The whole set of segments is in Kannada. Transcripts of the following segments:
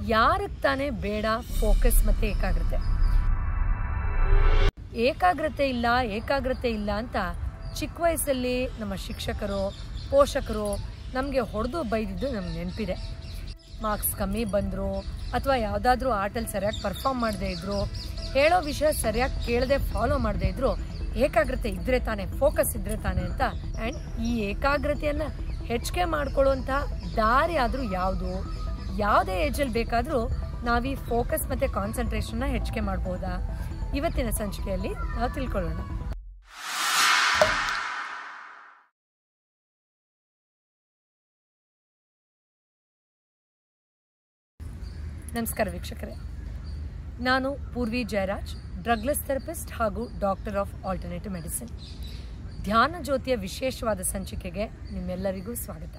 ಯಾರಿಗೆ ತಾನೇ ಬೇಡ ಫೋಕಸ್ ಮತ್ತು ಏಕಾಗ್ರತೆ ಏಕಾಗ್ರತೆ ಇಲ್ಲ ಏಕಾಗ್ರತೆ ಇಲ್ಲ ಅಂತ ಚಿಕ್ಕ ವಯಸ್ಸಲ್ಲಿ ನಮ್ಮ ಶಿಕ್ಷಕರು ಪೋಷಕರು ನಮಗೆ ಹೊಡೆದು ಬೈದಿದ್ದು ನಮ್ಗೆ ನೆನಪಿದೆ ಮಾರ್ಕ್ಸ್ ಕಮ್ಮಿ ಬಂದರು ಅಥವಾ ಯಾವುದಾದ್ರೂ ಆಟಲ್ಲಿ ಸರಿಯಾಗಿ ಪರ್ಫಾರ್ಮ್ ಮಾಡದೇ ಇದ್ರು ಹೇಳೋ ವಿಷಯ ಸರಿಯಾಗಿ ಕೇಳದೆ ಫಾಲೋ ಮಾಡದೇ ಇದ್ರು ಏಕಾಗ್ರತೆ ಇದ್ರೆ ತಾನೆ ಫೋಕಸ್ ಇದ್ರೆ ತಾನೆ ಅಂತ ಆ್ಯಂಡ್ ಈ ಏಕಾಗ್ರತೆಯನ್ನು ಹೆಚ್ಚಿಗೆ ಮಾಡ್ಕೊಳ್ಳುವಂಥ ದಾರಿ ಆದರೂ ಯಾವುದು ಯಾವುದೇ ಏಜಲ್ಲಿ ಬೇಕಾದರೂ ನಾವು ಈ ಫೋಕಸ್ ಮತ್ತು ಕಾನ್ಸಂಟ್ರೇಷನ್ನ ಹೆಚ್ಚಿಗೆ ಮಾಡ್ಬೋದಾ ಇವತ್ತಿನ ಸಂಚಿಕೆಯಲ್ಲಿ ನಾವು ತಿಳ್ಕೊಳ್ಳೋಣ ನಮಸ್ಕಾರ ವೀಕ್ಷಕರೇ ನಾನು ಪೂರ್ವಿ ಜಯರಾಜ್ ಡ್ರಗ್ಲೆಸ್ ಥೆರಪಿಸ್ಟ್ ಹಾಗೂ ಡಾಕ್ಟರ್ ಆಫ್ ಆಲ್ಟರ್ನೇಟಿವ್ ಮೆಡಿಸಿನ್ ಧ್ಯಾನ ಜ್ಯೋತಿಯ ವಿಶೇಷವಾದ ಸಂಚಿಕೆಗೆ ನಿಮ್ಮೆಲ್ಲರಿಗೂ ಸ್ವಾಗತ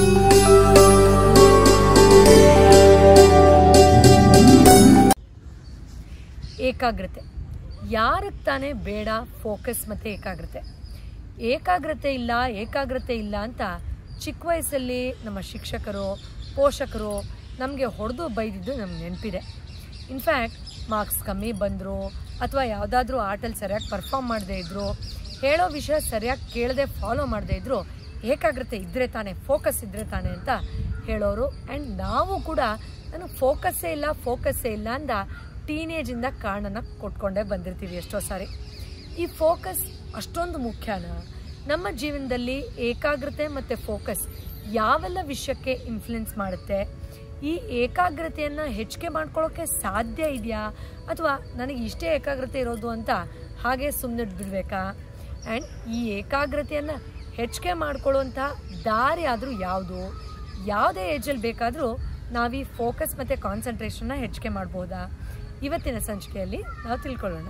ಏಕಾಗ್ರತೆ ಯಾರಿಗೆ ತಾನೇ ಬೇಡ ಫೋಕಸ್ ಮತ್ತು ಏಕಾಗ್ರತೆ ಏಕಾಗ್ರತೆ ಇಲ್ಲ ಏಕಾಗ್ರತೆ ಇಲ್ಲ ಅಂತ ಚಿಕ್ಕ ವಯಸ್ಸಲ್ಲಿ ನಮ್ಮ ಶಿಕ್ಷಕರು ಪೋಷಕರು ನಮಗೆ ಹೊಡೆದು ಬೈದಿದ್ದು ನಮ್ಗೆ ನೆನಪಿದೆ ಇನ್ಫ್ಯಾಕ್ಟ್ ಮಾರ್ಕ್ಸ್ ಕಮ್ಮಿ ಬಂದರು ಅಥವಾ ಯಾವುದಾದ್ರೂ ಆಟಲ್ಲಿ ಸರಿಯಾಗಿ ಪರ್ಫಾರ್ಮ್ ಮಾಡದೇ ಇದ್ರು ಹೇಳೋ ವಿಷಯ ಸರಿಯಾಗಿ ಕೇಳದೆ ಫಾಲೋ ಮಾಡದೇ ಇದ್ರು ಏಕಾಗ್ರತೆ ಇದ್ದರೆ ತಾನೆ ಫೋಕಸ್ ಇದ್ದರೆ ತಾನೆ ಅಂತ ಹೇಳೋರು ಆ್ಯಂಡ್ ನಾವು ಕೂಡ ನಾನು ಫೋಕಸ್ಸೇ ಇಲ್ಲ ಫೋಕಸ್ಸೇ ಇಲ್ಲ ಅಂದ ಟೀನೇಜಿಂದ ಕಾರಣನ ಕೊಟ್ಕೊಂಡೇ ಬಂದಿರ್ತೀವಿ ಎಷ್ಟೋ ಸಾರಿ ಈ ಫೋಕಸ್ ಅಷ್ಟೊಂದು ಮುಖ್ಯನಾ ನಮ್ಮ ಜೀವನದಲ್ಲಿ ಏಕಾಗ್ರತೆ ಮತ್ತು ಫೋಕಸ್ ಯಾವೆಲ್ಲ ವಿಷಯಕ್ಕೆ ಇನ್ಫ್ಲುಯೆನ್ಸ್ ಮಾಡುತ್ತೆ ಈ ಏಕಾಗ್ರತೆಯನ್ನು ಹೆಚ್ಚಿಗೆ ಮಾಡ್ಕೊಳ್ಳೋಕ್ಕೆ ಸಾಧ್ಯ ಇದೆಯಾ ಅಥವಾ ನನಗೆ ಇಷ್ಟೇ ಏಕಾಗ್ರತೆ ಇರೋದು ಅಂತ ಹಾಗೆ ಸುಮ್ಮನೆ ಬಿಡಬೇಕಾ ಆ್ಯಂಡ್ ಈ ಏಕಾಗ್ರತೆಯನ್ನು ಹೆಚ್ಚಿಗೆ ಮಾಡ್ಕೊಳ್ಳುವಂಥ ದಾರಿ ಆದರೂ ಯಾವುದು ಯಾವುದೇ ಏಜಲ್ಲಿ ಬೇಕಾದರೂ ನಾವು ಈ ಫೋಕಸ್ ಮತ್ತು ಕಾನ್ಸಂಟ್ರೇಷನ್ನ ಹೆಚ್ಚಿಗೆ ಮಾಡ್ಬೋದಾ ಇವತ್ತಿನ ಸಂಚಿಕೆಯಲ್ಲಿ ನಾವು ತಿಳ್ಕೊಳ್ಳೋಣ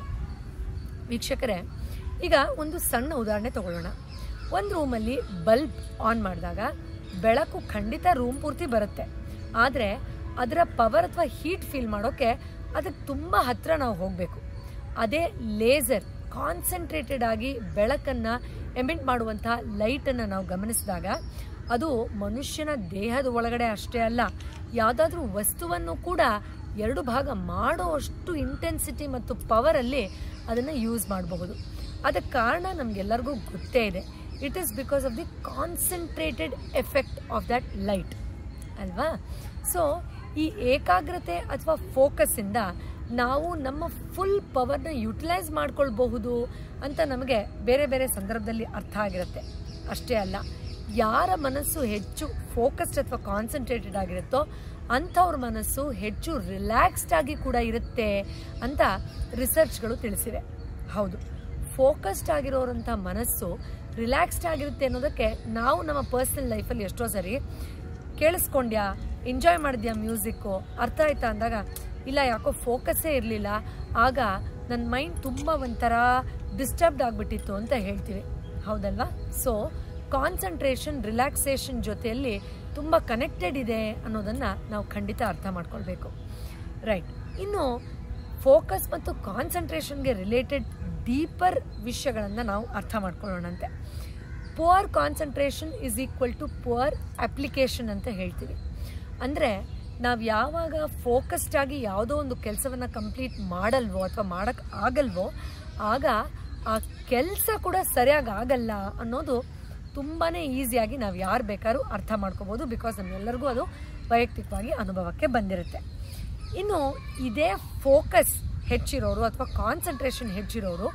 ವೀಕ್ಷಕರೇ ಈಗ ಒಂದು ಸಣ್ಣ ಉದಾಹರಣೆ ತಗೊಳ್ಳೋಣ ಒಂದು ರೂಮಲ್ಲಿ ಬಲ್ಬ್ ಆನ್ ಮಾಡಿದಾಗ ಬೆಳಕು ಖಂಡಿತ ರೂಮ್ ಪೂರ್ತಿ ಬರುತ್ತೆ ಆದರೆ ಅದರ ಪವರ್ ಅಥವಾ ಹೀಟ್ ಫೀಲ್ ಮಾಡೋಕ್ಕೆ ಅದಕ್ಕೆ ತುಂಬ ಹತ್ತಿರ ನಾವು ಹೋಗಬೇಕು ಅದೇ ಲೇಸರ್ ಕಾನ್ಸಂಟ್ರೇಟೆಡ್ ಆಗಿ ಬೆಳಕನ್ನು ಎಮಿಟ್ ಮಾಡುವಂಥ ಲೈಟನ್ನು ನಾವು ಗಮನಿಸಿದಾಗ ಅದು ಮನುಷ್ಯನ ದೇಹದ ಒಳಗಡೆ ಅಷ್ಟೇ ಅಲ್ಲ ಯಾವುದಾದ್ರೂ ವಸ್ತುವನ್ನು ಕೂಡ ಎರಡು ಭಾಗ ಮಾಡುವಷ್ಟು ಇಂಟೆನ್ಸಿಟಿ ಮತ್ತು ಪವರಲ್ಲಿ ಅದನ್ನು ಯೂಸ್ ಮಾಡಬಹುದು ಅದಕ್ಕೆ ಕಾರಣ ನಮಗೆಲ್ಲರಿಗೂ ಗೊತ್ತೇ ಇದೆ it is because of the concentrated effect of that light ಅಲ್ವಾ ಸೊ ಈ ಏಕಾಗ್ರತೆ ಅಥವಾ ಫೋಕಸ್ಸಿಂದ ನಾವು ನಮ್ಮ ಫುಲ್ ಪವರ್ನ ಯುಟಿಲೈಸ್ ಮಾಡ್ಕೊಳ್ಬಹುದು ಅಂತ ನಮಗೆ ಬೇರೆ ಬೇರೆ ಸಂದರ್ಭದಲ್ಲಿ ಅರ್ಥ ಆಗಿರುತ್ತೆ ಅಷ್ಟೇ ಅಲ್ಲ ಯಾರ ಮನಸ್ಸು ಹೆಚ್ಚು ಫೋಕಸ್ಡ್ ಅಥವಾ ಕಾನ್ಸಂಟ್ರೇಟೆಡ್ ಆಗಿರುತ್ತೋ ಅಂಥವ್ರ ಮನಸ್ಸು ಹೆಚ್ಚು ರಿಲ್ಯಾಕ್ಸ್ಡ್ ಆಗಿ ಕೂಡ ಇರುತ್ತೆ ಅಂತ ರಿಸರ್ಚ್ಗಳು ತಿಳಿಸಿವೆ ಹೌದು ಫೋಕಸ್ಡ್ ಆಗಿರೋರಂಥ ಮನಸ್ಸು ರಿಲ್ಯಾಕ್ಸ್ಡ್ ಆಗಿರುತ್ತೆ ಅನ್ನೋದಕ್ಕೆ ನಾವು ನಮ್ಮ ಪರ್ಸ್ನಲ್ ಲೈಫಲ್ಲಿ ಎಷ್ಟೋ ಸರಿ ಕೇಳಿಸ್ಕೊಂಡ್ಯಾ ಎಂಜಾಯ್ ಮಾಡಿದ್ಯಾ ಮ್ಯೂಸಿಕ್ಕು ಅರ್ಥ ಆಯ್ತಾ ಅಂದಾಗ ಇಲ್ಲ ಯಾಕೋ ಫೋಕಸ್ಸೇ ಇರಲಿಲ್ಲ ಆಗ ನನ್ನ ಮೈಂಡ್ ತುಂಬ ಒಂಥರ ಡಿಸ್ಟರ್ಬ್ಡ್ ಆಗಿಬಿಟ್ಟಿತ್ತು ಅಂತ ಹೇಳ್ತೀವಿ ಹೌದಲ್ವಾ ಸೊ ಕಾನ್ಸಂಟ್ರೇಷನ್ ರಿಲ್ಯಾಕ್ಸೇಷನ್ ಜೊತೆಯಲ್ಲಿ ತುಂಬ ಕನೆಕ್ಟೆಡ್ ಇದೆ ಅನ್ನೋದನ್ನು ನಾವು ಖಂಡಿತ ಅರ್ಥ ಮಾಡ್ಕೊಳ್ಬೇಕು ರೈಟ್ ಇನ್ನು ಫೋಕಸ್ ಮತ್ತು ಕಾನ್ಸಂಟ್ರೇಷನ್ಗೆ ರಿಲೇಟೆಡ್ ಡೀಪರ್ ವಿಷಯಗಳನ್ನು ನಾವು ಅರ್ಥ ಮಾಡ್ಕೊಳ್ಳೋಣಂತೆ poor concentration is equal to poor application ಅಂತ ಹೇಳ್ತೀವಿ ಅಂದರೆ ನಾವು ಯಾವಾಗ ಫೋಕಸ್ಡ್ ಆಗಿ ಯಾವುದೋ ಒಂದು ಕೆಲಸವನ್ನು ಕಂಪ್ಲೀಟ್ ಮಾಡಲ್ವೋ ಅಥವಾ ಮಾಡೋಕ್ಕೆ ಆಗಲ್ವೋ ಆಗ ಆ ಕೆಲಸ ಕೂಡ ಸರಿಯಾಗಿ ಆಗಲ್ಲ ಅನ್ನೋದು ತುಂಬಾ ಈಸಿಯಾಗಿ ನಾವು ಯಾರು ಬೇಕಾದ್ರೂ ಅರ್ಥ ಮಾಡ್ಕೋಬೋದು ಬಿಕಾಸ್ ನಮ್ಮೆಲ್ಲರಿಗೂ ಅದು ವೈಯಕ್ತಿಕವಾಗಿ ಅನುಭವಕ್ಕೆ ಬಂದಿರುತ್ತೆ ಇನ್ನು ಇದೇ ಫೋಕಸ್ ಹೆಚ್ಚಿರೋರು ಅಥವಾ ಕಾನ್ಸಂಟ್ರೇಷನ್ ಹೆಚ್ಚಿರೋರು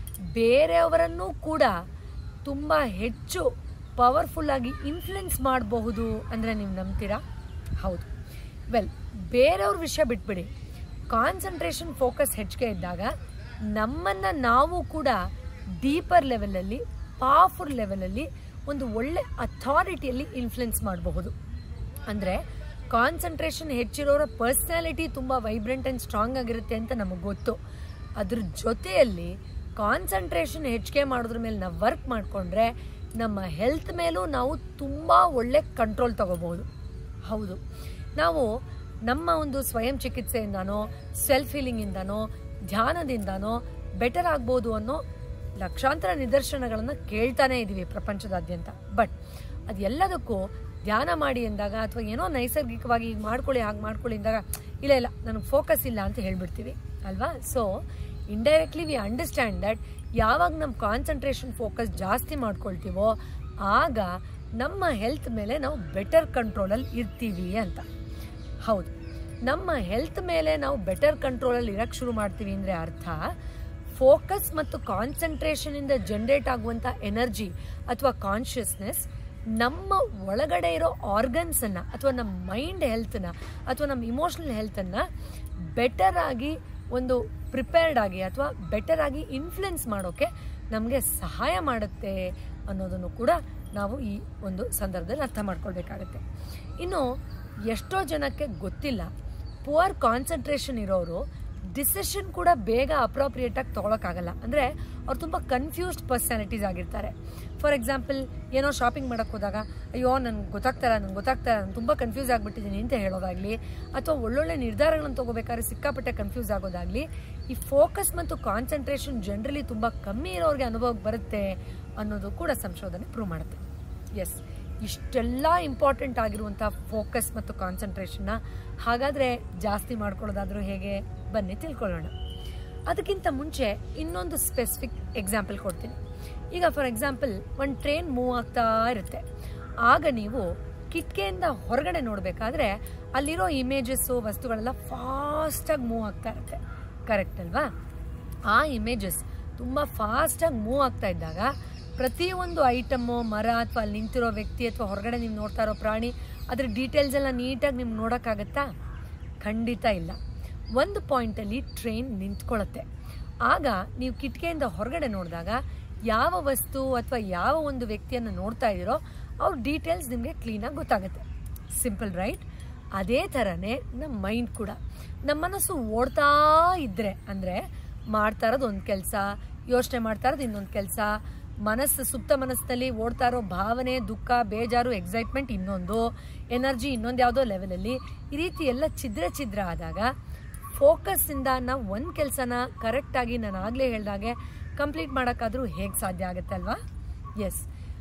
ಬೇರೆಯವರನ್ನೂ ಕೂಡ ತುಂಬ ಹೆಚ್ಚು ಪವರ್ಫುಲ್ಲಾಗಿ ಇನ್ಫ್ಲುಯೆನ್ಸ್ ಮಾಡಬಹುದು ಅಂದರೆ ನೀವು ನಂಬ್ತೀರಾ ಹೌದು ವೆಲ್ ಬೇರೆಯವ್ರ ವಿಷಯ ಬಿಟ್ಬಿಡಿ ಕಾನ್ಸಂಟ್ರೇಷನ್ ಫೋಕಸ್ ಹೆಚ್ಚಿಗೆ ಇದ್ದಾಗ ನಮ್ಮನ್ನು ನಾವು ಕೂಡ ಡೀಪರ್ ಲೆವೆಲಲ್ಲಿ ಪವರ್ಫುಲ್ ಲೆವೆಲಲ್ಲಿ ಒಂದು ಒಳ್ಳೆ ಅಥಾರಿಟಿಯಲ್ಲಿ ಇನ್ಫ್ಲುಯೆನ್ಸ್ ಮಾಡಬಹುದು ಅಂದರೆ ಕಾನ್ಸಂಟ್ರೇಷನ್ ಹೆಚ್ಚಿರೋರ ಪರ್ಸ್ನಾಲಿಟಿ ತುಂಬ ವೈಬ್ರೆಂಟ್ ಆ್ಯಂಡ್ ಸ್ಟ್ರಾಂಗ್ ಆಗಿರುತ್ತೆ ಅಂತ ನಮಗೆ ಗೊತ್ತು ಅದ್ರ ಜೊತೆಯಲ್ಲಿ ಕಾನ್ಸಂಟ್ರೇಷನ್ ಹೆಚ್ಚಿಗೆ ಮಾಡೋದ್ರ ಮೇಲೆ ನಾವು ವರ್ಕ್ ಮಾಡಿಕೊಂಡ್ರೆ ನಮ್ಮ ಹೆಲ್ತ್ ಮೇಲೂ ನಾವು ತುಂಬ ಒಳ್ಳೆ ಕಂಟ್ರೋಲ್ ತಗೋಬಹುದು ಹೌದು ನಾವು ನಮ್ಮ ಒಂದು ಸ್ವಯಂ ಚಿಕಿತ್ಸೆಯಿಂದನೋ ಸೆಲ್ಫ್ ಹೀಲಿಂಗಿಂದನೋ ಧ್ಯಾನದಿಂದನೋ ಬೆಟರ್ ಆಗ್ಬೋದು ಅನ್ನೋ ಲಕ್ಷಾಂತರ ನಿದರ್ಶನಗಳನ್ನು ಕೇಳ್ತಾನೆ ಇದ್ದೀವಿ ಪ್ರಪಂಚದಾದ್ಯಂತ ಬಟ್ ಅದೆಲ್ಲದಕ್ಕೂ ಧ್ಯಾನ ಮಾಡಿ ಅಂದಾಗ ಅಥವಾ ಏನೋ ನೈಸರ್ಗಿಕವಾಗಿ ಈಗ ಮಾಡ್ಕೊಳ್ಳಿ ಹಾಗೆ ಮಾಡ್ಕೊಳ್ಳಿ ಅಂದಾಗ ಇಲ್ಲ ಇಲ್ಲ ನನಗೆ ಫೋಕಸ್ ಇಲ್ಲ ಅಂತ ಹೇಳ್ಬಿಡ್ತೀವಿ ಅಲ್ವಾ so indirectly we understand that ಯಾವಾಗ ನಮ್ಮ ಕಾನ್ಸಂಟ್ರೇಷನ್ ಫೋಕಸ್ ಜಾಸ್ತಿ ಮಾಡ್ಕೊಳ್ತೀವೋ ಆಗ ನಮ್ಮ ಹೆಲ್ತ್ ಮೇಲೆ ನಾವು ಬೆಟರ್ ಕಂಟ್ರೋಲಲ್ಲಿ ಇರ್ತೀವಿ ಅಂತ ಹೌದು ನಮ್ಮ ಹೆಲ್ತ್ ಮೇಲೆ ನಾವು ಬೆಟರ್ ಕಂಟ್ರೋಲಲ್ಲಿ ಇರಕ್ಕೆ ಶುರು ಮಾಡ್ತೀವಿ ಅಂದರೆ ಅರ್ಥ ಫೋಕಸ್ ಮತ್ತು ಕಾನ್ಸಂಟ್ರೇಷನಿಂದ ಜನ್ರೇಟ್ ಆಗುವಂಥ ಎನರ್ಜಿ ಅಥವಾ ಕಾನ್ಷಿಯಸ್ನೆಸ್ ನಮ್ಮ ಒಳಗಡೆ ಇರೋ ಆರ್ಗನ್ಸನ್ನು ಅಥವಾ ನಮ್ಮ ಮೈಂಡ್ ಹೆಲ್ತನ್ನ ಅಥವಾ ನಮ್ಮ ಇಮೋಷ್ನಲ್ ಹೆಲ್ತನ್ನು ಬೆಟರ್ ಆಗಿ ಒಂದು ಪ್ರಿಪೇರ್ಡ್ ಆಗಿ ಅಥವಾ ಬೆಟರ್ ಆಗಿ ಇನ್ಫ್ಲುಯೆನ್ಸ್ ಮಾಡೋಕ್ಕೆ ನಮಗೆ ಸಹಾಯ ಮಾಡುತ್ತೆ ಅನ್ನೋದನ್ನು ಕೂಡ ನಾವು ಈ ಒಂದು ಸಂದರ್ಭದಲ್ಲಿ ಅರ್ಥ ಮಾಡ್ಕೊಳ್ಬೇಕಾಗತ್ತೆ ಇನ್ನು ಎಷ್ಟೋ ಜನಕ್ಕೆ ಗೊತ್ತಿಲ್ಲ ಪುವರ್ ಕಾನ್ಸಂಟ್ರೇಷನ್ ಇರೋರು ಡಿಸಿಷನ್ ಕೂಡ ಬೇಗ ಅಪ್ರೋಪ್ರಿಯೇಟಾಗಿ ತೊಗೊಳಕ್ಕಾಗಲ್ಲ ಅಂದರೆ ಅವ್ರು ತುಂಬ ಕನ್ಫ್ಯೂಸ್ಡ್ ಪರ್ಸನಾಲಿಟೀಸ್ ಆಗಿರ್ತಾರೆ ಫಾರ್ ಎಕ್ಸಾಂಪಲ್ ಏನೋ ಶಾಪಿಂಗ್ ಮಾಡೋಕ್ಕೆ ಹೋದಾಗ ಅಯ್ಯೋ ನನಗೆ ಗೊತ್ತಾಗ್ತಾರ ನನಗೆ ಗೊತ್ತಾಗ್ತಾರ ನಾನು ತುಂಬ ಕನ್ಫ್ಯೂಸ್ ಆಗಿಬಿಟ್ಟಿದ್ದೀನಿ ಅಂತ ಹೇಳೋದಾಗಲಿ ಅಥವಾ ಒಳ್ಳೊಳ್ಳೆ ನಿರ್ಧಾರಗಳನ್ನು ತೊಗೋಬೇಕಾದ್ರೆ ಸಿಕ್ಕಾಪಟ್ಟೆ ಕನ್ಫ್ಯೂಸ್ ಆಗೋದಾಗಲಿ ಈ ಫೋಕಸ್ ಮತ್ತು ಕಾನ್ಸಂಟ್ರೇಷನ್ ಜನರಲಿ ತುಂಬ ಕಮ್ಮಿ ಇರೋರಿಗೆ ಅನುಭವಕ್ಕೆ ಬರುತ್ತೆ ಅನ್ನೋದು ಕೂಡ ಸಂಶೋಧನೆ ಪ್ರೂವ್ ಮಾಡುತ್ತೆ ಎಸ್ ಇಷ್ಟೆಲ್ಲ ಇಂಪಾರ್ಟೆಂಟ್ ಆಗಿರುವಂಥ ಫೋಕಸ್ ಮತ್ತು ಕಾನ್ಸಂಟ್ರೇಷನ್ನ ಹಾಗಾದರೆ ಜಾಸ್ತಿ ಮಾಡ್ಕೊಳ್ಳೋದಾದರೂ ಹೇಗೆ ಬನ್ನಿ ತಿಳ್ಕೊಳ್ಳೋಣ ಅದಕ್ಕಿಂತ ಮುಂಚೆ ಇನ್ನೊಂದು ಸ್ಪೆಸಿಫಿಕ್ ಎಕ್ಸಾಂಪಲ್ ಕೊಡ್ತೀನಿ ಈಗ ಫಾರ್ ಎಕ್ಸಾಂಪಲ್ ಒಂದು ಟ್ರೈನ್ ಮೂವ್ ಆಗ್ತಾ ಇರುತ್ತೆ ಆಗ ನೀವು ಕಿಟಕಿಯಿಂದ ಹೊರಗಡೆ ನೋಡಬೇಕಾದ್ರೆ ಅಲ್ಲಿರೋ ಇಮೇಜಸ್ಸು ವಸ್ತುಗಳೆಲ್ಲ ಫಾಸ್ಟಾಗಿ ಮೂವ್ ಆಗ್ತಾ ಇರುತ್ತೆ ಕರೆಕ್ಟ್ ಅಲ್ವಾ ಆ ಇಮೇಜಸ್ ತುಂಬ ಫಾಸ್ಟಾಗಿ ಮೂವ್ ಆಗ್ತಾ ಇದ್ದಾಗ ಪ್ರತಿಯೊಂದು ಐಟಮ್ಮು ಮರ ಅಥವಾ ಅಲ್ಲಿ ನಿಂತಿರೋ ವ್ಯಕ್ತಿ ಅಥವಾ ಹೊರಗಡೆ ನೀವು ನೋಡ್ತಾ ಇರೋ ಪ್ರಾಣಿ ಅದ್ರ ಡೀಟೇಲ್ಸ್ ಎಲ್ಲ ನೀಟಾಗಿ ನಿಮ್ಗೆ ನೋಡೋಕ್ಕಾಗತ್ತಾ ಖಂಡಿತ ಇಲ್ಲ ಒಂದು ಪಾಯಿಂಟಲ್ಲಿ ಟ್ರೈನ್ ನಿಂತ್ಕೊಳ್ಳುತ್ತೆ ಆಗ ನೀವು ಕಿಟಕಿಯಿಂದ ಹೊರಗಡೆ ನೋಡಿದಾಗ ಯಾವ ವಸ್ತು ಅಥವಾ ಯಾವ ಒಂದು ವ್ಯಕ್ತಿಯನ್ನು ನೋಡ್ತಾ ಇದ್ದೀರೋ ಅವ್ರ ಡೀಟೇಲ್ಸ್ ನಿಮಗೆ ಕ್ಲೀನಾಗಿ ಗೊತ್ತಾಗುತ್ತೆ ಸಿಂಪಲ್ ರೈಟ್ ಅದೇ ಥರನೇ ನಮ್ಮ ಮೈಂಡ್ ಕೂಡ ನಮ್ಮ ಮನಸ್ಸು ಓಡ್ತಾ ಇದ್ದರೆ ಅಂದರೆ ಮಾಡ್ತಾ ಇರೋದು ಒಂದು ಕೆಲಸ ಯೋಚನೆ ಮಾಡ್ತಾ ಇರೋದು ಇನ್ನೊಂದು ಕೆಲಸ ಮನಸ್ಸು ಸುಪ್ತ ಮನಸ್ಸಿನಲ್ಲಿ ಓಡ್ತಾ ಇರೋ ಭಾವನೆ ದುಃಖ ಬೇಜಾರು ಎಕ್ಸೈಟ್ಮೆಂಟ್ ಇನ್ನೊಂದು ಎನರ್ಜಿ ಇನ್ನೊಂದು ಯಾವುದೋ ಲೆವೆಲಲ್ಲಿ ಈ ರೀತಿ ಎಲ್ಲ ಛಿದ್ರ ಛಿದ್ರ ಆದಾಗ ಫೋಕಸ್ಸಿಂದ ನಾವು ಒಂದು ಕೆಲಸನ ಕರೆಕ್ಟಾಗಿ ನಾನು ಆಗಲೇ ಹೇಳ್ದಾಗೆ ಕಂಪ್ಲೀಟ್ ಮಾಡೋಕ್ಕಾದ್ರೂ ಹೇಗೆ ಸಾಧ್ಯ ಆಗುತ್ತೆ ಅಲ್ವಾ ಎಸ್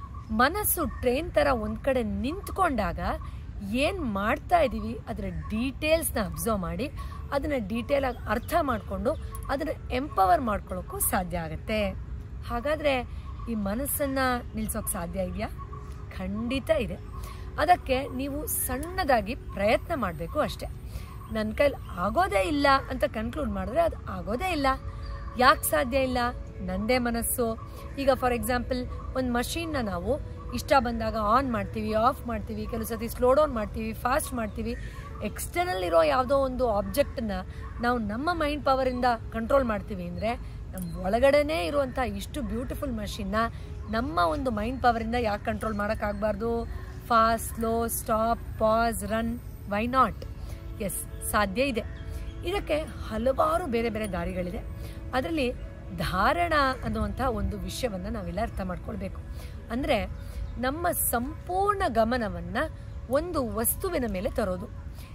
ಮನಸ್ಸು ಟ್ರೈನ್ ಥರ ಒಂದು ಕಡೆ ನಿಂತ್ಕೊಂಡಾಗ ಏನು ಮಾಡ್ತಾ ಇದ್ದೀವಿ ಅದರ ಡೀಟೇಲ್ಸ್ನ ಅಬ್ಸರ್ವ್ ಮಾಡಿ ಅದನ್ನು ಡೀಟೇಲಾಗಿ ಅರ್ಥ ಮಾಡಿಕೊಂಡು ಅದನ್ನು ಎಂಪವರ್ ಮಾಡ್ಕೊಳ್ಳೋಕ್ಕೂ ಸಾಧ್ಯ ಆಗುತ್ತೆ ಹಾಗಾದರೆ ಈ ಮನಸ್ಸನ್ನು ನಿಲ್ಸೋಕೆ ಸಾಧ್ಯ ಇದೆಯಾ ಖಂಡಿತ ಇದೆ ಅದಕ್ಕೆ ನೀವು ಸಣ್ಣದಾಗಿ ಪ್ರಯತ್ನ ಮಾಡಬೇಕು ಅಷ್ಟೆ ನನ್ನ ಕೈಲಿ ಆಗೋದೇ ಇಲ್ಲ ಅಂತ ಕನ್ಕ್ಲೂಡ್ ಮಾಡಿದ್ರೆ ಅದು ಆಗೋದೇ ಇಲ್ಲ ಯಾಕೆ ಸಾಧ್ಯ ಇಲ್ಲ ನಂದೇ ಮನಸ್ಸು ಈಗ ಫಾರ್ ಎಕ್ಸಾಂಪಲ್ ಒಂದು ಮಷೀನ್ನ ನಾವು ಇಷ್ಟ ಬಂದಾಗ ಆನ್ ಮಾಡ್ತೀವಿ ಆಫ್ ಮಾಡ್ತೀವಿ ಕೆಲವು ಸತಿ ಸ್ಲೋ ಡೌನ್ ಮಾಡ್ತೀವಿ ಫಾಸ್ಟ್ ಮಾಡ್ತೀವಿ ಎಕ್ಸ್ಟರ್ನಲ್ ಇರೋ ಯಾವುದೋ ಒಂದು ಆಬ್ಜೆಕ್ಟನ್ನ ನಾವು ನಮ್ಮ ಮೈಂಡ್ ಪವರಿಂದ ಕಂಟ್ರೋಲ್ ಮಾಡ್ತೀವಿ ಅಂದರೆ ನಮ್ಮ ಒಳಗಡೆನೇ ಇರುವಂಥ ಇಷ್ಟು ಬ್ಯೂಟಿಫುಲ್ ಮಷಿನ್ನ ನಮ್ಮ ಒಂದು ಮೈಂಡ್ ಪವರಿಂದ ಯಾಕೆ ಕಂಟ್ರೋಲ್ ಮಾಡೋಕ್ಕಾಗಬಾರ್ದು fast slow stop pause run why not yes ಸಾಧ್ಯ ಇದೆ ಇದಕ್ಕೆ ಹಲವಾರು ಬೇರೆ ಬೇರೆ ದಾರಿಗಳಿದೆ ಅದರಲ್ಲಿ ಧಾರಣ ಅನ್ನುವಂಥ ಒಂದು ವಿಷಯವನ್ನು ನಾವೆಲ್ಲ ಅರ್ಥ ಮಾಡ್ಕೊಳ್ಬೇಕು ಅಂದರೆ ನಮ್ಮ ಸಂಪೂರ್ಣ ಗಮನವನ್ನು ಒಂದು ವಸ್ತುವಿನ ಮೇಲೆ ತರೋದು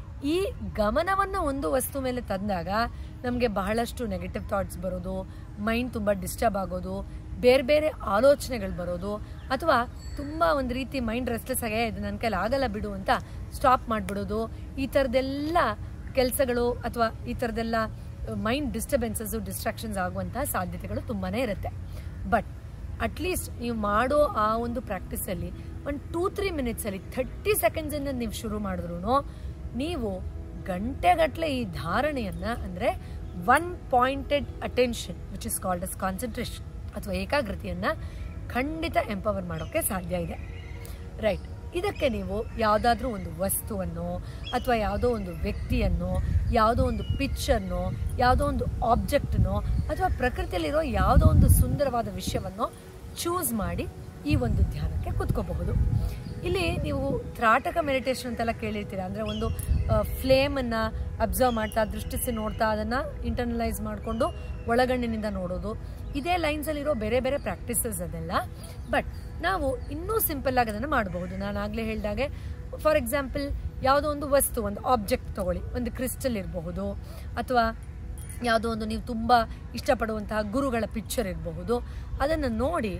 ಈ ಗಮನವನ್ನು ಒಂದು ವಸ್ತು ಮೇಲೆ ತಂದಾಗ ನಮಗೆ ಬಹಳಷ್ಟು ನೆಗೆಟಿವ್ ಥಾಟ್ಸ್ ಬರೋದು ಮೈಂಡ್ ತುಂಬ ಡಿಸ್ಟರ್ಬ್ ಆಗೋದು ಬೇರೆ ಬೇರೆ ಆಲೋಚನೆಗಳು ಬರೋದು ಅಥವಾ ತುಂಬ ಒಂದು ರೀತಿ ಮೈಂಡ್ ರೆಸ್ಟ್ಲೆಸ್ ಆಗಿ ಇದು ನನ್ನ ಕೈಲಿ ಆಗಲ್ಲ ಬಿಡು ಅಂತ ಸ್ಟಾಪ್ ಮಾಡಿಬಿಡೋದು ಈ ಥರದ್ದೆಲ್ಲ ಕೆಲಸಗಳು ಅಥವಾ ಈ ಥರದ್ದೆಲ್ಲ ಮೈಂಡ್ ಡಿಸ್ಟರ್ಬೆನ್ಸಸ್ಸು ಡಿಸ್ಟ್ರಾಕ್ಷನ್ಸ್ ಆಗುವಂತಹ ಸಾಧ್ಯತೆಗಳು ತುಂಬಾ ಇರುತ್ತೆ ಬಟ್ ಅಟ್ಲೀಸ್ಟ್ ನೀವು ಮಾಡೋ ಆ ಒಂದು ಪ್ರಾಕ್ಟೀಸಲ್ಲಿ ಒಂದು ಟೂ ತ್ರೀ ಮಿನಿಟ್ಸಲ್ಲಿ ಥರ್ಟಿ ಸೆಕೆಂಡ್ಸಿಂದ ನೀವು ಶುರು ಮಾಡಿದ್ರು ನೀವು ಗಂಟೆಗಟ್ಟಲೆ ಈ ಧಾರಣೆಯನ್ನು ಅಂದರೆ one pointed attention which is called as concentration ಅಥವಾ ಏಕಾಗ್ರತೆಯನ್ನು ಖಂಡಿತ ಎಂಪವರ್ ಮಾಡೋಕ್ಕೆ ಸಾಧ್ಯ ಇದೆ ರೈಟ್ ಇದಕ್ಕೆ ನೀವು ಯಾವುದಾದ್ರೂ ಒಂದು ವಸ್ತುವನ್ನು ಅಥವಾ ಯಾವುದೋ ಒಂದು ವ್ಯಕ್ತಿಯನ್ನು ಯಾವುದೋ ಒಂದು ಪಿಕ್ಚರ್ನೋ ಯಾವುದೋ ಒಂದು ಆಬ್ಜೆಕ್ಟನ್ನು ಅಥವಾ ಪ್ರಕೃತಿಯಲ್ಲಿರೋ ಯಾವುದೋ ಒಂದು ಸುಂದರವಾದ ವಿಷಯವನ್ನು ಚೂಸ್ ಮಾಡಿ ಈ ಒಂದು ಧ್ಯಾನಕ್ಕೆ ಕುತ್ಕೋಬಹುದು ಇಲ್ಲಿ ನೀವು ತ್ರಾಟಕ ಮೆಡಿಟೇಷನ್ ಅಂತೆಲ್ಲ ಕೇಳಿರ್ತೀರ ಅಂದರೆ ಒಂದು ಫ್ಲೇಮನ್ನು ಅಬ್ಸರ್ವ್ ಮಾಡ್ತಾ ದೃಷ್ಟಿಸಿ ನೋಡ್ತಾ ಅದನ್ನು ಇಂಟರ್ನಲೈಸ್ ಮಾಡಿಕೊಂಡು ಒಳಗಣ್ಣಿನಿಂದ ನೋಡೋದು ಇದೇ ಲೈನ್ಸಲ್ಲಿರೋ ಬೇರೆ ಬೇರೆ ಪ್ರಾಕ್ಟೀಸಸ್ ಅದೆಲ್ಲ ಬಟ್ ನಾವು ಇನ್ನೂ ಸಿಂಪಲ್ಲಾಗಿ ಅದನ್ನು ಮಾಡಬಹುದು ನಾನು ಆಗಲೇ ಹೇಳಿದಾಗೆ ಫಾರ್ ಎಕ್ಸಾಂಪಲ್ ಯಾವುದೋ ಒಂದು ವಸ್ತು ಒಂದು ಆಬ್ಜೆಕ್ಟ್ ತಗೊಳ್ಳಿ ಒಂದು ಕ್ರಿಸ್ಟಲ್ ಇರಬಹುದು ಅಥವಾ ಯಾವುದೋ ಒಂದು ನೀವು ತುಂಬ ಇಷ್ಟಪಡುವಂತಹ ಗುರುಗಳ ಪಿಕ್ಚರ್ ಇರಬಹುದು ಅದನ್ನು ನೋಡಿ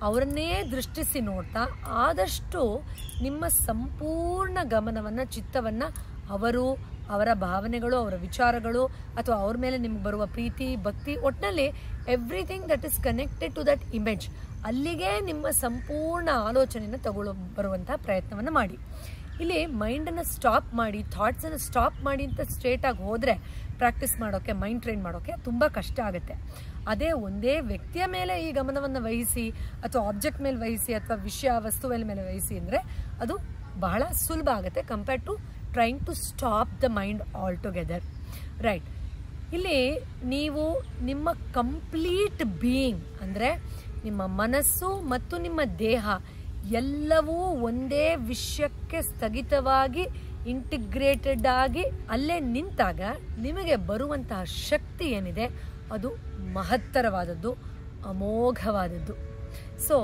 ಅವರನ್ನೇ ದೃಷ್ಟಿಸಿ ನೋಡ್ತಾ ಆದಷ್ಟು ನಿಮ್ಮ ಸಂಪೂರ್ಣ ಗಮನವನ್ನು ಚಿತ್ತವನ್ನು ಅವರು ಅವರ ಭಾವನೆಗಳು ಅವರ ವಿಚಾರಗಳು ಅಥವಾ ಅವ್ರ ಮೇಲೆ ನಿಮ್ಗೆ ಬರುವ ಪ್ರೀತಿ ಭಕ್ತಿ ಒಟ್ಟಿನಲ್ಲಿ everything that is connected to that image ಅಲ್ಲಿಗೆ ನಿಮ್ಮ ಸಂಪೂರ್ಣ ಆಲೋಚನೆಯನ್ನು ತಗೊಳ್ಳೋ ಬರುವಂಥ ಪ್ರಯತ್ನವನ್ನು ಮಾಡಿ ಇಲ್ಲಿ ಮೈಂಡನ್ನು ಸ್ಟಾಪ್ ಮಾಡಿ ಥಾಟ್ಸನ್ನು ಸ್ಟಾಪ್ ಮಾಡಿ ಅಂತ ಸ್ಟ್ರೇಟಾಗಿ ಹೋದರೆ ಪ್ರಾಕ್ಟೀಸ್ ಮಾಡೋಕ್ಕೆ ಮೈಂಡ್ ಟ್ರೈನ್ ಮಾಡೋಕ್ಕೆ ತುಂಬ ಕಷ್ಟ ಆಗುತ್ತೆ ಅದೇ ಒಂದೇ ವ್ಯಕ್ತಿಯ ಮೇಲೆ ಈ ಗಮನವನ್ನು ವಹಿಸಿ ಅಥವಾ ಆಬ್ಜೆಕ್ಟ್ ಮೇಲೆ ವಹಿಸಿ ಅಥವಾ ವಿಷಯ ವಸ್ತುವಿನ ಮೇಲೆ ವಹಿಸಿ ಅಂದರೆ ಅದು ಬಹಳ ಸುಲಭ ಆಗುತ್ತೆ compare to trying to stop the mind all together right ಇಲ್ಲಿ ನೀವು ನಿಮ್ಮ ಕಂಪ್ಲೀಟ್ ಬೀಯಿಂಗ್ ಅಂದರೆ ನಿಮ್ಮ ಮನಸ್ಸು ಮತ್ತು ನಿಮ್ಮ ದೇಹ ಎಲ್ಲವೂ ಒಂದೇ ವಿಷಯಕ್ಕೆ ಸ್ಥಗಿತವಾಗಿ ಇಂಟಿಗ್ರೇಟೆಡ್ ಆಗಿ ಅಲ್ಲೇ ನಿಂತಾಗ ನಿಮಗೆ ಬರುವಂತಹ ಶಕ್ತಿ ಏನಿದೆ ಅದು ಮಹತ್ತರವಾದದ್ದು ಅಮೋಘವಾದದ್ದು ಸೊ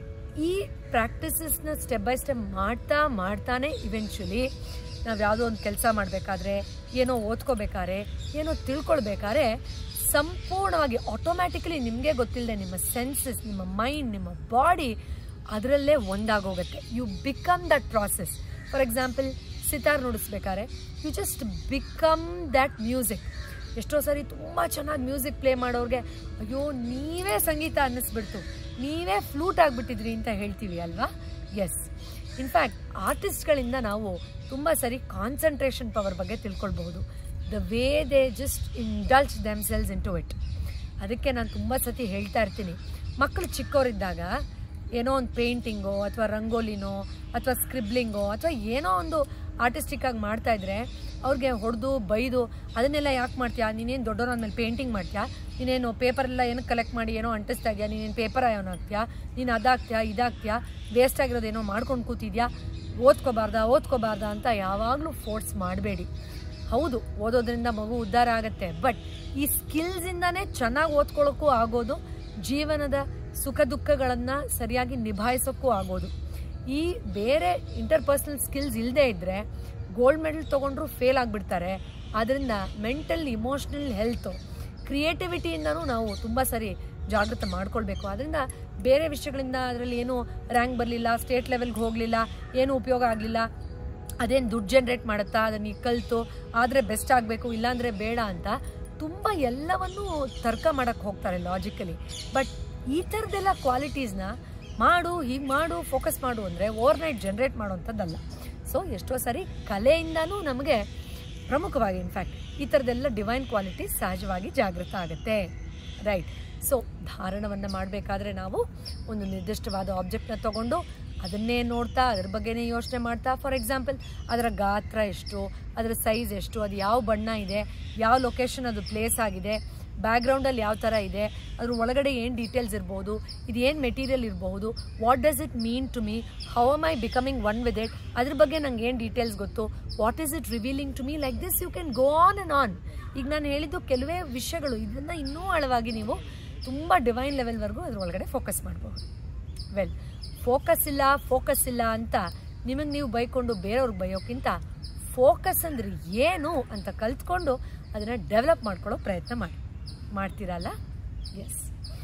ಈ ಪ್ರಾಕ್ಟೀಸಸ್ನ ಸ್ಟೆಪ್ ಬೈ ಸ್ಟೆಪ್ ಮಾಡ್ತಾ ಮಾಡ್ತಾನೆ ಇವೆಂಚುಲಿ ನಾವು ಯಾವುದೋ ಒಂದು ಕೆಲಸ ಮಾಡಬೇಕಾದ್ರೆ ಏನೋ ಓದ್ಕೋಬೇಕಾದ್ರೆ ಏನೋ ತಿಳ್ಕೊಳ್ಬೇಕಾದ್ರೆ ಸಂಪೂರ್ಣವಾಗಿ ಆಟೋಮ್ಯಾಟಿಕಲಿ ನಿಮಗೆ ಗೊತ್ತಿಲ್ಲದೆ ನಿಮ್ಮ ಸೆನ್ಸಸ್ ನಿಮ್ಮ ಮೈಂಡ್ ನಿಮ್ಮ ಬಾಡಿ ಅದರಲ್ಲೇ ಒಂದಾಗೋಗುತ್ತೆ you become that process for example sitar ನುಡಿಸ್ಬೇಕಾದ್ರೆ you just become that music ಎಷ್ಟೋ ಸರಿ ತುಂಬ ಚೆನ್ನಾಗಿ ಮ್ಯೂಸಿಕ್ ಪ್ಲೇ ಮಾಡೋರಿಗೆ ಅಯ್ಯೋ ನೀವೇ ಸಂಗೀತ ಅನ್ನಿಸ್ಬಿಡ್ತು ನೀವೇ ಫ್ಲೂಟ್ ಆಗಿಬಿಟ್ಟಿದ್ರಿ ಅಂತ ಹೇಳ್ತೀವಿ ಅಲ್ವಾ ಎಸ್ ಇನ್ಫ್ಯಾಕ್ಟ್ ಆರ್ಟಿಸ್ಟ್ಗಳಿಂದ ನಾವು ತುಂಬ ಸರಿ ಕಾನ್ಸಂಟ್ರೇಷನ್ ಪವರ್ ಬಗ್ಗೆ ತಿಳ್ಕೊಳ್ಬಹುದು the way they just indulge themselves into it ಅದಕ್ಕೆ ನಾನು ತುಂಬ ಸತಿ ಹೇಳ್ತಾ ಇರ್ತೀನಿ ಮಕ್ಕಳು ಚಿಕ್ಕವರಿದ್ದಾಗ ಏನೋ ಒಂದು ಪೇಂಟಿಂಗೋ ಅಥವಾ ರಂಗೋಲಿನೋ ಅಥವಾ ಸ್ಕ್ರಿಬ್ಲಿಂಗೋ ಅಥವಾ ಏನೋ ಒಂದು ಆರ್ಟಿಸ್ಟಿಕ್ ಆಗಿ ಮಾಡ್ತಾ ಇದ್ರೆ ಅವ್ರಿಗೆ ಹೊಡೆದು ಬೈದು ಅದನ್ನೆಲ್ಲ ಯಾಕೆ ಮಾಡ್ತೀಯಾ ನೀನೇನು ದೊಡ್ಡವ್ರ ಮೇಲೆ ಪೇಂಟಿಂಗ್ ಮಾಡ್ತೀಯಾ ನೀನೇನು ಪೇಪರೆಲ್ಲ ಏನಕ್ಕೆ ಕಲೆಕ್ಟ್ ಮಾಡಿ ಏನೋ ಅಂಟಿಸ್ತಾ ಇದೆಯಾ ನೀನೇನು ಪೇಪರ್ ಏನೋ ಹಾಕ್ತೀಯಾ ನೀನು ಅದಾಗ್ತೀಯಾ ಇದಾಗ್ತೀಯಾ ವೇಸ್ಟ್ ಆಗಿರೋದೇನೋ ಮಾಡ್ಕೊಂಡು ಕೂತಿದ್ಯಾ ಓದ್ಕೋಬಾರ್ದಾ ಓದ್ಕೋಬಾರ್ದಾ ಅಂತ ಯಾವಾಗಲೂ ಫೋರ್ಸ್ ಮಾಡಬೇಡಿ ಹೌದು ಓದೋದ್ರಿಂದ ಮಗು ಉದ್ಧಾರ ಆಗುತ್ತೆ ಬಟ್ ಈ ಸ್ಕಿಲ್ಸಿಂದಾನೇ ಚೆನ್ನಾಗಿ ಓದ್ಕೊಳ್ಳೋಕ್ಕೂ ಆಗೋದು ಜೀವನದ ಸುಖ ದುಃಖಗಳನ್ನು ಸರಿಯಾಗಿ ನಿಭಾಯಿಸೋಕ್ಕೂ ಆಗೋದು ಈ ಬೇರೆ ಇಂಟರ್ಪರ್ಸನಲ್ ಸ್ಕಿಲ್ಸ್ ಇಲ್ಲದೆ ಇದ್ದರೆ ಗೋಲ್ಡ್ ಮೆಡಲ್ ತೊಗೊಂಡ್ರು ಫೇಲ್ ಆಗಿಬಿಡ್ತಾರೆ ಆದ್ದರಿಂದ ಮೆಂಟಲ್ ಇಮೋಷ್ನಲ್ ಹೆಲ್ತು ಕ್ರಿಯೇಟಿವಿಟಿಯಿಂದನೂ ನಾವು ತುಂಬ ಸರಿ ಜಾಗೃತ ಮಾಡ್ಕೊಳ್ಬೇಕು ಅದರಿಂದ ಬೇರೆ ವಿಷಯಗಳಿಂದ ಅದರಲ್ಲಿ ಏನೂ ರ್ಯಾಂಕ್ ಬರಲಿಲ್ಲ ಸ್ಟೇಟ್ ಲೆವೆಲ್ಗೆ ಹೋಗಲಿಲ್ಲ ಏನೂ ಉಪಯೋಗ ಆಗಲಿಲ್ಲ ಅದೇನು ದುಡ್ಡು ಜನ್ರೇಟ್ ಮಾಡುತ್ತಾ ಅದನ್ನು ಈ ಕಲಿತು ಆದರೆ ಬೆಸ್ಟ್ ಆಗಬೇಕು ಇಲ್ಲಾಂದರೆ ಬೇಡ ಅಂತ ತುಂಬ ಎಲ್ಲವನ್ನೂ ತರ್ಕ ಮಾಡೋಕ್ಕೆ ಹೋಗ್ತಾರೆ ಲಾಜಿಕಲಿ ಬಟ್ ಈ ಥರದ್ದೆಲ್ಲ ಕ್ವಾಲಿಟೀಸ್ನ ಮಾಡು ಹೀಗೆ ಮಾಡು ಫೋಕಸ್ ಮಾಡು ಅಂದರೆ ಓವರ್ ನೈಟ್ ಜನ್ರೇಟ್ ಮಾಡುವಂಥದ್ದಲ್ಲ ಸೊ ಎಷ್ಟೋ ಸರಿ ಕಲೆಯಿಂದನೂ ನಮಗೆ ಪ್ರಮುಖವಾಗಿ ಇನ್ಫ್ಯಾಕ್ಟ್ ಈ ಥರದ್ದೆಲ್ಲ ಡಿವೈನ್ ಕ್ವಾಲಿಟಿ ಸಹಜವಾಗಿ ಜಾಗೃತ ಆಗುತ್ತೆ ರೈಟ್ ಸೊ ಧಾರಣವನ್ನು ಮಾಡಬೇಕಾದ್ರೆ ನಾವು ಒಂದು ನಿರ್ದಿಷ್ಟವಾದ ಆಬ್ಜೆಕ್ಟ್ನ ತಗೊಂಡು ಅದನ್ನೇ ನೋಡ್ತಾ ಅದ್ರ ಬಗ್ಗೆನೇ ಯೋಚನೆ ಮಾಡ್ತಾ ಫಾರ್ ಎಕ್ಸಾಂಪಲ್ ಅದರ ಗಾತ್ರ ಎಷ್ಟು ಅದರ ಸೈಜ್ ಎಷ್ಟು ಅದು ಯಾವ ಬಣ್ಣ ಇದೆ ಯಾವ ಲೊಕೇಶನ್ ಅದು ಪ್ಲೇಸ್ ಆಗಿದೆ ಬ್ಯಾಕ್ಗ್ರೌಂಡಲ್ಲಿ ಯಾವ ಥರ ಇದೆ ಅದ್ರ ಒಳಗಡೆ ಏನು ಡೀಟೇಲ್ಸ್ ಇರ್ಬೋದು ಇದು ಏನು ಮೆಟೀರಿಯಲ್ ಇರಬಹುದು what does it mean to me how am I becoming one with it ಅದ್ರ ಬಗ್ಗೆ ನಂಗೆ ಏನು ಡೀಟೇಲ್ಸ್ ಗೊತ್ತು what is it revealing to me like this you can go on and on ಈಗ ನಾನು ಹೇಳಿದ್ದು ಕೆಲವೇ ವಿಷಯಗಳು ಇದನ್ನು ಇನ್ನೂ ಆಳವಾಗಿ ನೀವು ತುಂಬ ಡಿವೈನ್ ಲೆವೆಲ್ವರೆಗೂ ಅದ್ರ ಒಳಗಡೆ ಫೋಕಸ್ ಮಾಡ್ಬೋದು ವೆಲ್ ಫೋಕಸ್ ಇಲ್ಲ ಫೋಕಸ್ ಇಲ್ಲ ಅಂತ ನಿಮಗೆ ನೀವು ಬೈಕೊಂಡು ಬೇರೆಯವ್ರಿಗೆ ಬೈಯೋಕ್ಕಿಂತ ಫೋಕಸ್ ಅಂದ್ರೆ ಏನು ಅಂತ ಕಲ್ತ್ಕೊಂಡು ಅದನ್ನು ಡೆವಲಪ್ ಮಾಡ್ಕೊಳ್ಳೋ ಪ್ರಯತ್ನ ಮಾಡಿ ಮಾಡ್ತೀರಲ್ಲ ಎಸ್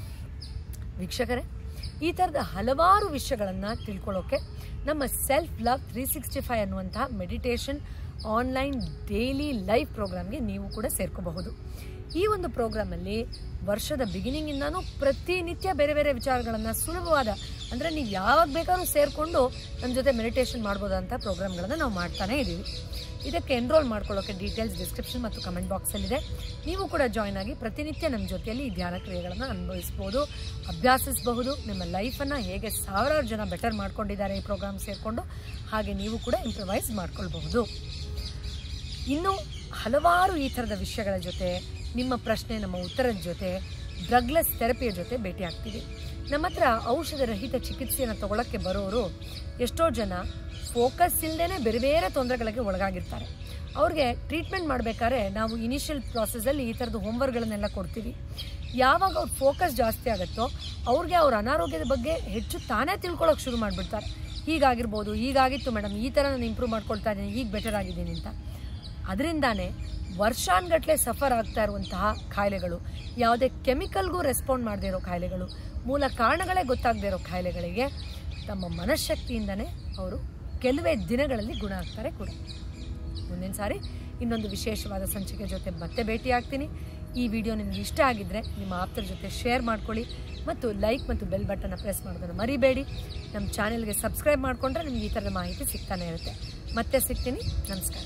ವೀಕ್ಷಕರೇ ಈ ಥರದ ಹಲವಾರು ವಿಷಯಗಳನ್ನು ತಿಳ್ಕೊಳ್ಳೋಕೆ ನಮ್ಮ self love three sixty five ಅನ್ನುವಂತಹ ಮೆಡಿಟೇಷನ್ ಆನ್ಲೈನ್ ಡೈಲಿ ಲೈವ್ ಪ್ರೋಗ್ರಾಮ್ಗೆ ನೀವು ಕೂಡ ಸೇರ್ಕೋಬಹುದು ಈ ಒಂದು ಪ್ರೋಗ್ರಾಮಲ್ಲಿ ವರ್ಷದ ಬಿಗಿನಿಂಗಿಂದನೂ ಪ್ರತಿನಿತ್ಯ ಬೇರೆ ಬೇರೆ ವಿಚಾರಗಳನ್ನು ಸುಲಭವಾದ ಅಂದರೆ ನೀವು ಯಾವಾಗ ಬೇಕಾದ್ರೂ ಸೇರಿಕೊಂಡು ನಮ್ಮ ಜೊತೆ ಮೆಡಿಟೇಷನ್ ಮಾಡ್ಬೋದಂಥ ಪ್ರೋಗ್ರಾಮ್ಗಳನ್ನು ನಾವು ಮಾಡ್ತಾನೇ ಇದ್ದೀವಿ ಇದಕ್ಕೆ ಎನ್ರೋಲ್ ಮಾಡ್ಕೊಳ್ಳೋಕೆ ಡೀಟೇಲ್ಸ್ ಡಿಸ್ಕ್ರಿಪ್ಷನ್ ಮತ್ತು ಕಮೆಂಟ್ ಬಾಕ್ಸಲ್ಲಿದೆ ನೀವು ಕೂಡ ಜಾಯ್ನ್ ಆಗಿ ಪ್ರತಿನಿತ್ಯ ನಮ್ಮ ಜೊತೆಯಲ್ಲಿ ಈ ಧ್ಯಾನ ಕ್ರಿಯೆಗಳನ್ನು ಅನುಭವಿಸ್ಬೋದು ಅಭ್ಯಾಸಿಸಬಹುದು ನಿಮ್ಮ ಲೈಫನ್ನು ಹೇಗೆ ಸಾವಿರಾರು ಜನ ಬೆಟರ್ ಮಾಡ್ಕೊಂಡಿದ್ದಾರೆ ಈ ಪ್ರೋಗ್ರಾಮ್ ಸೇರಿಕೊಂಡು ಹಾಗೆ ನೀವು ಕೂಡ ಇಂಪ್ರವೈಸ್ ಮಾಡ್ಕೊಳ್ಬಹುದು ಇನ್ನು ಹಲವಾರು ಈ ಥರದ ವಿಷಯಗಳ ಜೊತೆ ನಿಮ್ಮ ಪ್ರಶ್ನೆ ನಮ್ಮ ಉತ್ತರದ ಜೊತೆ ಡ್ರಗ್ಲೆಸ್ ಥೆರಪಿಯ ಜೊತೆ ಭೇಟಿ ಆಗ್ತೀವಿ ನಮ್ಮ ಹತ್ರ ಔಷಧ ರಹಿತ ಚಿಕಿತ್ಸೆಯನ್ನು ತಗೊಳ್ಳೋಕ್ಕೆ ಬರೋರು ಎಷ್ಟೋ ಜನ ಫೋಕಸ್ ಇಲ್ಲದೇ ಬೇರೆ ಬೇರೆ ತೊಂದರೆಗಳಿಗೆ ಒಳಗಾಗಿರ್ತಾರೆ ಅವ್ರಿಗೆ ಟ್ರೀಟ್ಮೆಂಟ್ ಮಾಡಬೇಕಾದ್ರೆ ನಾವು ಇನಿಷಿಯಲ್ ಪ್ರಾಸೆಸಲ್ಲಿ ಈ ಥರದ ಹೋಮ್ವರ್ಕ್ಗಳನ್ನೆಲ್ಲ ಕೊಡ್ತೀವಿ ಯಾವಾಗ ಅವ್ರ ಫೋಕಸ್ ಜಾಸ್ತಿ ಆಗುತ್ತೋ ಅವ್ರಿಗೆ ಅವ್ರ ಅನಾರೋಗ್ಯದ ಬಗ್ಗೆ ಹೆಚ್ಚು ತಾನೇ ತಿಳ್ಕೊಳ್ಳೋಕೆ ಶುರು ಮಾಡಿಬಿಡ್ತಾರೆ ಹೀಗಾಗಿರ್ಬೋದು ಹೀಗಾಗಿತ್ತು ಮೇಡಮ್ ಈ ಥರ ನಾನು ಇಂಪ್ರೂವ್ ಮಾಡ್ಕೊಳ್ತಾ ಇದ್ದೀನಿ ಈಗ ಬೆಟರ್ ಆಗಿದ್ದೀನಿ ಅಂತ ಅದರಿಂದಾನೇ ವರ್ಷಾನ್ಗಟ್ಲೆ ಸಫರ್ ಆಗ್ತಾ ಇರುವಂತಹ ಕಾಯಿಲೆಗಳು ಯಾವುದೇ ಕೆಮಿಕಲ್ಗೂ ರೆಸ್ಪಾಂಡ್ ಮಾಡದೇ ಇರೋ ಕಾಯಿಲೆಗಳು ಮೂಲ ಕಾರಣಗಳೇ ಗೊತ್ತಾಗದೇ ಇರೋ ಕಾಯಿಲೆಗಳಿಗೆ ತಮ್ಮ ಮನಃಶಕ್ತಿಯಿಂದನೇ ಅವರು ಕೆಲವೇ ದಿನಗಳಲ್ಲಿ ಗುಣ ಆಗ್ತಾರೆ ಕೂಡ ಮುಂದಿನ ಸಾರಿ ಇನ್ನೊಂದು ವಿಶೇಷವಾದ ಸಂಚಿಕೆ ಜೊತೆ ಮತ್ತೆ ಭೇಟಿ ಆಗ್ತೀನಿ ಈ ವಿಡಿಯೋ ನಿಮ್ಗೆ ಇಷ್ಟ ಆಗಿದ್ದರೆ ನಿಮ್ಮ ಆಪ್ತರ ಜೊತೆ ಶೇರ್ ಮಾಡ್ಕೊಳ್ಳಿ ಮತ್ತು ಲೈಕ್ ಮತ್ತು ಬೆಲ್ ಬಟನ್ನ ಪ್ರೆಸ್ ಮಾಡೋದನ್ನು ಮರಿಬೇಡಿ ನಮ್ಮ ಚಾನೆಲ್ಗೆ ಸಬ್ಸ್ಕ್ರೈಬ್ ಮಾಡಿಕೊಂಡ್ರೆ ನಿಮ್ಗೆ ಈ ಥರದ ಮಾಹಿತಿ ಸಿಗ್ತಾನೆ ಇರುತ್ತೆ ಮತ್ತೆ ಸಿಗ್ತೀನಿ ನಮಸ್ಕಾರ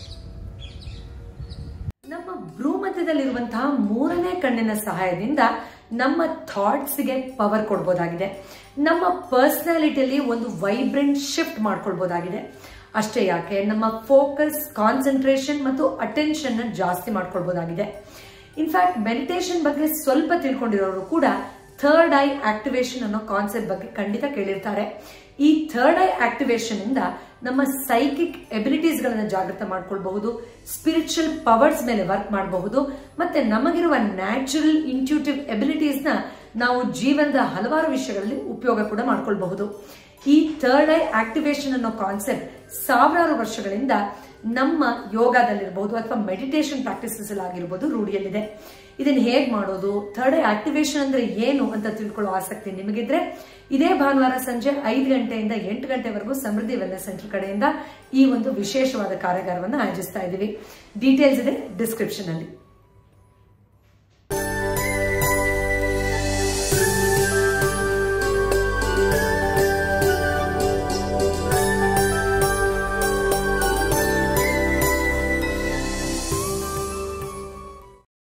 ನಮ್ಮ ಭ್ರೂಮಧ್ಯದಲ್ಲಿರುವಂತಹ ಮೂರನೇ ಕಣ್ಣಿನ ಸಹಾಯದಿಂದ ನಮ್ಮ ಥಾಟ್ಸ್ಗೆ ಪವರ್ ಕೊಡ್ಬೋದಾಗಿದೆ ನಮ್ಮ ಪರ್ಸನಾಲಿಟಿಯಲ್ಲಿ ಒಂದು ವೈಬ್ರೆಂಟ್ ಶಿಫ್ಟ್ ಮಾಡ್ಕೊಳ್ಬೋದಾಗಿದೆ ಅಷ್ಟೇ ಯಾಕೆ ನಮ್ಮ ಫೋಕಸ್ ಕಾನ್ಸಂಟ್ರೇಷನ್ ಮತ್ತು ಅಟೆನ್ಷನ್ ಜಾಸ್ತಿ ಮಾಡ್ಕೊಳ್ಬೋದಾಗಿದೆ ಇನ್ಫ್ಯಾಕ್ಟ್ ಮೆಡಿಟೇಷನ್ ಬಗ್ಗೆ ಸ್ವಲ್ಪ ತಿಳ್ಕೊಂಡಿರೋರು ಕೂಡ ಥರ್ಡ್ ಐ ಆಕ್ಟಿವೇಶನ್ ಅನ್ನೋ ಕಾನ್ಸೆಪ್ಟ್ ಬಗ್ಗೆ ಖಂಡಿತ ಕೇಳಿರ್ತಾರೆ ಈ ಥರ್ಡ್ ಐ ಆಕ್ಟಿವೇಶನ್ ಇಂದ ನಮ್ಮ ಸೈಕಿಕ್ ಎಬಿಲಿಟೀಸ್ ಗಳನ್ನ ಜಾಗೃತ ಮಾಡ್ಕೊಳ್ಬಹುದು ಸ್ಪಿರಿಚುವಲ್ ಪವರ್ಸ್ ಮೇಲೆ ವರ್ಕ್ ಮಾಡಬಹುದು ಮತ್ತೆ ನಮಗಿರುವ ನ್ಯಾಚುರಲ್ ಇಂಟ್ಯೂಟಿವ್ ಎಬಿಲಿಟೀಸ್ ನ ನಾವು ಜೀವನದ ಹಲವಾರು ವಿಷಯಗಳಲ್ಲಿ ಉಪಯೋಗ ಕೂಡ ಮಾಡ್ಕೊಳ್ಬಹುದು ಈ ಥರ್ಡ್ ಐ ಆಕ್ಟಿವೇಶನ್ ಅನ್ನೋ ಕಾನ್ಸೆಪ್ಟ್ ಸಾವಿರಾರು ವರ್ಷಗಳಿಂದ ನಮ್ಮ ಯೋಗದಲ್ಲಿರ್ಬೋದು ಅಥವಾ ಮೆಡಿಟೇಷನ್ ಪ್ರಾಕ್ಟೀಸಸ್ ಆಗಿರ್ಬೋದು ರೂಢಿಯಲ್ಲಿದೆ ಇದನ್ನ ಹೇಗ್ ಮಾಡೋದು ಥರ್ಡ್ ಐ ಆಕ್ಟಿವೇಶನ್ ಅಂದ್ರೆ ಏನು ಅಂತ ತಿಳ್ಕೊಳ್ಳೋ ಆಸಕ್ತಿ ನಿಮಗಿದ್ರೆ ಇದೇ ಭಾನುವಾರ ಸಂಜೆ ಐದು ಗಂಟೆಯಿಂದ ಎಂಟು ಗಂಟೆವರೆಗೂ ಸಮೃದ್ಧಿ ವೆಲ್ನೆಸ್ ಸೆಂಟರ್ ಕಡೆಯಿಂದ ಈ ಒಂದು ವಿಶೇಷವಾದ ಕಾರ್ಯಾಗಾರವನ್ನು ಆಯೋಜಿಸ್ತಾ ಇದ್ದೀವಿ ಡೀಟೇಲ್ಸ್ ಇದೆ ಡಿಸ್ಕ್ರಿಪ್ಷನ್ ಅಲ್ಲಿ